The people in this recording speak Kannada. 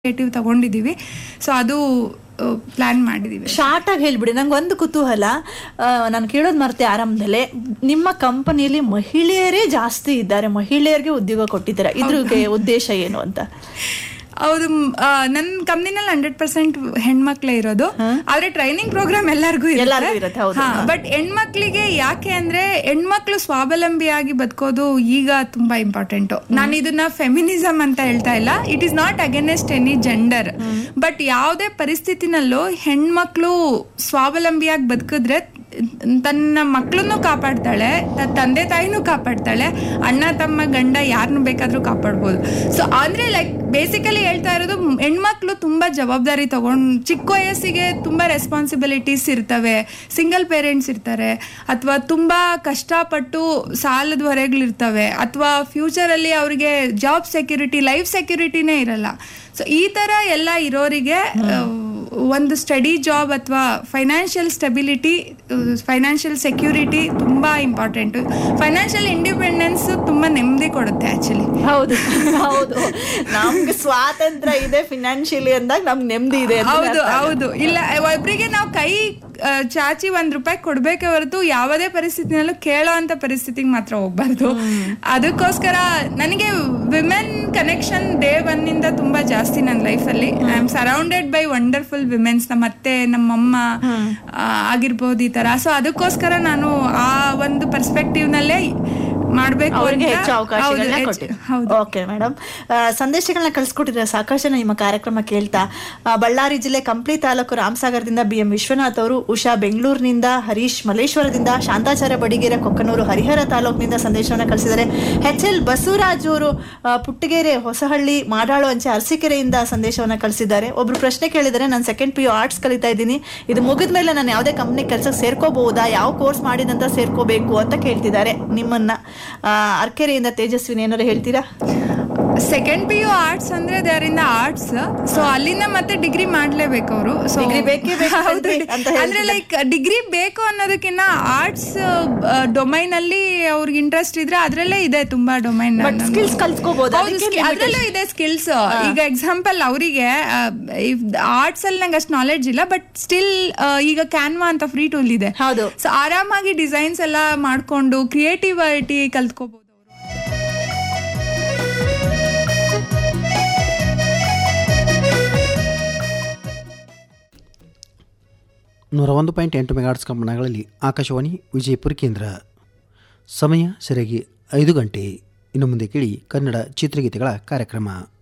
ಕ್ರಿಯೇಟಿವ್ ತಗೊಂಡಿದ್ದೀವಿ ಸೊ ಅದು ಪ್ಲಾನ್ ಮಾಡಿದ್ದೀವಿ ಶಾರ್ಟ್ ಆಗಿ ಹೇಳ್ಬಿಡಿ ನಂಗೆ ಒಂದು ಕುತೂಹಲ ನಾನು ಕೇಳೋದು ಮರ್ತೆ ಆರಂಭದಲ್ಲೇ ನಿಮ್ಮ ಕಂಪನಿಯಲ್ಲಿ ಮಹಿಳೆಯರೇ ಜಾಸ್ತಿ ಇದ್ದಾರೆ ಮಹಿಳೆಯರಿಗೆ ಉದ್ಯೋಗ ಕೊಟ್ಟಿದ್ದೀರಾ ಇದ್ರಿಗೆ ಉದ್ದೇಶ ಏನು ಅಂತ ಹೌದು ನನ್ನ ಕಂಪ್ನಿನಲ್ಲಿ ಹಂಡ್ರೆಡ್ ಪರ್ಸೆಂಟ್ ಹೆಣ್ಮಕ್ಳೇ ಇರೋದು ಆದ್ರೆ ಟ್ರೈನಿಂಗ್ ಪ್ರೋಗ್ರಾಮ್ ಎಲ್ಲರಿಗೂ ಎಲ್ಲರಿಗೂ ಇರುತ್ತೆ, ಹೌದು. ಬಟ್ ಹೆಣ್ಮಕ್ಳಿಗೆ ಯಾಕೆ ಅಂದ್ರೆ ಹೆಣ್ಮಕ್ಳು ಸ್ವಾವಲಂಬಿಯಾಗಿ ಬದುಕೋದು ಈಗ ತುಂಬಾ ಇಂಪಾರ್ಟೆಂಟ್ ನಾನು ಇದನ್ನ ಫೆಮಿನಿಸಮ್ ಅಂತ ಹೇಳ್ತಾ ಇಲ್ಲ it is not against any gender but ಯಾವುದೇ ಪರಿಸ್ಥಿತಿನಲ್ಲೂ ಹೆಣ್ಮಕ್ಳು ಸ್ವಾವಲಂಬಿಯಾಗಿ ಬದುಕಿದ್ರೆ ತನ್ನ ಮಕ್ಕಳನ್ನು ಕಾಪಾಡ್ತಾಳೆ ತನ್ನ ತಂದೆ ತಾಯಿನೂ ಕಾಪಾಡ್ತಾಳೆ ಅಣ್ಣ ತಮ್ಮ ಗಂಡ ಯಾರನ್ನು ಬೇಕಾದ್ರೂ ಕಾಪಾಡ್ಬೋದು ಸೊ ಅಂದ್ರೆ ಲೈಕ್ ಬೇಸಿಕಲಿ ಹೇಳ್ತಾ ಇರೋದು ಮ್- ಹೆಣ್ಮಕ್ಳು ತುಂಬಾ ಜವಾಬ್ದಾರಿ ತಗೊಂಡ್ ಚಿಕ್ಕ ವಯಸ್ಸಿಗೆ ತುಂಬಾ ರೆಸ್ಪಾನ್ಸಿಬಿಲಿಟೀಸ್ ಇರ್ತವೆ ಸಿಂಗಲ್ ಪೇರೆಂಟ್ಸ್ ಇರ್ತಾರೆ ಅಥವಾ ತುಂಬಾ ಕಷ್ಟಪಟ್ಟು ಸಾಲದ ಹೊರೆಗಳಿರ್ತವೆ ಅಥವಾ ಫ್ಯೂಚರಲ್ಲಿ ಅವ್ರಿಗೆ ಜಾಬ್ ಸೆಕ್ಯೂರಿಟಿ ಲೈಫ್ ಸೆಕ್ಯೂರಿಟಿನೇ ಇರಲ್ಲ ಸೊ ಈ ತರ ಎಲ್ಲ ಇರೋರಿಗೆ ಆ, ಒಂದು ಸ್ಟಡಿ ಜಾಬ್ ಅಥವಾ ಫೈನಾನ್ಷಿಯಲ್ ಸ್ಟೆಬಿಲಿಟಿ ಫೈನಾನ್ಷಿಯಲ್ ಸೆಕ್ಯೂರಿಟಿ ತುಂಬಾ ಇಂಪಾರ್ಟೆಂಟ್ ಫೈನಾನ್ಷಿಯಲ್ ಇಂಡಿಪೆಂಡೆನ್ಸ್ ತುಂಬಾ ನೆಮ್ಮದಿ ಕೊಡುತ್ತೆ ಆಕ್ಚುಲಿ ಹೌದು ಹೌದು ನಮ್ಗೆ ಸ್ವಾತಂತ್ರ್ಯ ಇದೆ ಫಿನಾನ್ಷಿಯಲಿ ಅಂದಾಗ ನಮ್ಗೆ ನೆಮ್ಮದಿ ಇದೆ ಅಂತ ಹೌದು ಅರ್ಥ. ಹೌದು ಇಲ್ಲ ಒಬ್ರಿಗೆ ನಾವು ಕೈ ಆ, ಚಾಚಿ ಒಂದ್ ರೂಪಾಯಿ ಕೊಡ್ಬೇಕೆ ಹೊರತು ಯಾವುದೇ ಪರಿಸ್ಥಿತಿನಲ್ಲೂ ಕೇಳೋ ಅಂತ ಪರಿಸ್ಥಿತಿಗೆ ಮಾತ್ರ ಹೋಗ್ಬಾರ್ದು ಅದಕ್ಕೋಸ್ಕರ ನನಗೆ ವಿಮೆನ್ ಕನೆಕ್ಷನ್ ಡೇ ಒನ್ ಇಂದ ತುಂಬಾ ಜಾಸ್ತಿ ನನ್ನ ಲೈಫಲ್ಲಿ I am surrounded by wonderful womens ನಮ್ಮ ಅತ್ತೆ ನಮ್ಮಮ್ಮ ಆ, ಆಗಿರ್ಬೋದು ಈ ತರ ಸೊ ಅದಕ್ಕೋಸ್ಕರ ನಾನು ಆ ಒಂದು ಪರ್ಸ್ಪೆಕ್ಟಿವ್ ನಲ್ಲೇ ಮಾಡ್ಬೇಕು ಅವ್ರಿಗೆ ಅಂತ- ಹೆಚ್ಚು ಅವಕಾಶಗಳನ್ನ ಹೌದು, ಕೊಟ್ಟಿದೆ ಹೆಚ್ಚು- ಹೌದು ಓಕೆ ಮೇಡಮ್ ಸಂದೇಶಗಳನ್ನ ಕಳ್ಸಿಕೊಟ್ಟಿದ್ರೆ ಸಾಕಷ್ಟು ಜನ ನಿಮ್ಮ ಕಾರ್ಯಕ್ರಮ ಕೇಳ್ತಾ ಆ, ಬಳ್ಳಾರಿ ಜಿಲ್ಲೆ ಕಂಪ್ಲಿ ತಾಲೂಕು ರಾಮಸಾಗರದಿಂದ ಬಿ ಎಂ ವಿಶ್ವನಾಥ್ ಅವರು ಉಷಾ ಬೆಂಗಳೂರಿನಿಂದ ಹರೀಶ್ ಮಲ್ಲೇಶ್ವರದಿಂದ ಶಾಂತಾಚಾರ್ಯ ಬಡಿಗೇರ ಕೊಕ್ಕನೂರು ಹರಿಹರ ತಾಲೂಕಿನಿಂದ ಸಂದೇಶವನ್ನು ಕಳಿಸಿದ್ದಾರೆ ಎಚ್ ಎಲ್ ಬಸವರಾಜ್ ಅವರು ಆ, ಪುಟ್ಟಗೆರೆ ಹೊಸಹಳ್ಳಿ ಮಾಡಾಳು ಅಂಚೆ ಅರಸೀಕೆರೆಯಿಂದ ಸಂದೇಶವನ್ನು ಕಳಿಸಿದ್ದಾರೆ ಒಬ್ರು ಪ್ರಶ್ನೆ ಕೇಳಿದರೆ ನಾನು ಸೆಕೆಂಡ್ ಪಿ ಯು ಆರ್ಟ್ಸ್ ಕಲಿತಾ ಇದ್ದೀನಿ ಇದು ಮುಗಿದ ಮೇಲೆ ನಾನು ಯಾವುದೇ ಕಂಪ್ನಿ ಕೆಲಸಕ್ಕೆ ಸೇರ್ಕೋಬಹುದಾ ಯಾವ ಕೋರ್ಸ್ ಮಾಡಿದಂತ ಸೇರ್ಕೋಬೇಕು ಅಂತ ಕೇಳ್ತಿದ್ದಾರೆ ನಿಮ್ಮನ್ನ ಆ, ಅರ್ಕೆರೆಯಿಂದ ತೇಜಸ್ವಿನಿ ಏನಾರು ಹೇಳ್ತೀರಾ ಸೆಕೆಂಡ್ ಪಿ ಯು ಆರ್ಟ್ಸ್ ಅಂದ್ರೆ ಅದರಿಂದ ಆರ್ಟ್ಸ್ ಸೊ ಅಲ್ಲಿಂದ ಮತ್ತೆ ಡಿಗ್ರಿ ಮಾಡ್ಲೇಬೇಕು ಅವರು ಸೊ Degree ಬೇಕೇ ಬೇಕು ಕಣ್ರೀ ಅಂತ ಹೇಳ್ತಿದ್ದಾರೆ. ಅಂದ್ರೆ ಲೈಕ್ ಡಿಗ್ರಿ ಬೇಕು ಅನ್ನೋದಕ್ಕಿಂತ ಆರ್ಟ್ಸ್ ಡೊಮೈನ್ ಅಲ್ಲಿ ಅವ್ರಿಗೆ ಇಂಟ್ರೆಸ್ಟ್ ಇದ್ರೆ ಅದ್ರಲ್ಲೇ ಇದೆ ತುಂಬಾ ಡೊಮೈನ್ ಬಟ್ ಸ್ಕಿಲ್ಸ್ ಕಲ್ತ್ಕೋಬಹುದು ಅದ್ರಲ್ಲೂ ಇದೆ ಸ್ಕಿಲ್ಸ್ ಈಗ ಎಕ್ಸಾಂಪಲ್ ಅವರಿಗೆ ಆರ್ಟ್ಸ್ ಅಲ್ಲಿ ನಂಗೆ ಅಷ್ಟು ನಾಲೆಡ್ಜ್ ಇಲ್ಲ ಬಟ್ ಸ್ಟಿಲ್ ಈಗ ಕ್ಯಾನ್ವಾ ಅಂತ ಫ್ರೀ ಟೂಲ್ ಇದೆ ಹೌದು ಸೊ ಆರಾಮಾಗಿ ಡಿಸೈನ್ಸ್ ಎಲ್ಲ ಮಾಡ್ಕೊಂಡು ಕ್ರಿಯೇಟಿವಿಟಿ ಕಲ್ತ್ಕೋಬಹುದು ನೂರ ಒಂದು ಪಾಯಿಂಟ್ ಎಂಟು ಮೆಗಾಟ್ಸ್ ಕಂಪನಗಳಲ್ಲಿ ಆಕಾಶವಾಣಿ ವಿಜಯಪುರ ಕೇಂದ್ರ ಸಮಯ ಸರಿಯಾಗಿ ಐದು ಗಂಟೆ ಇನ್ನು ಮುಂದೆ ಕೇಳಿ ಕನ್ನಡ ಚಿತ್ರಗೀತೆಗಳ ಕಾರ್ಯಕ್ರಮ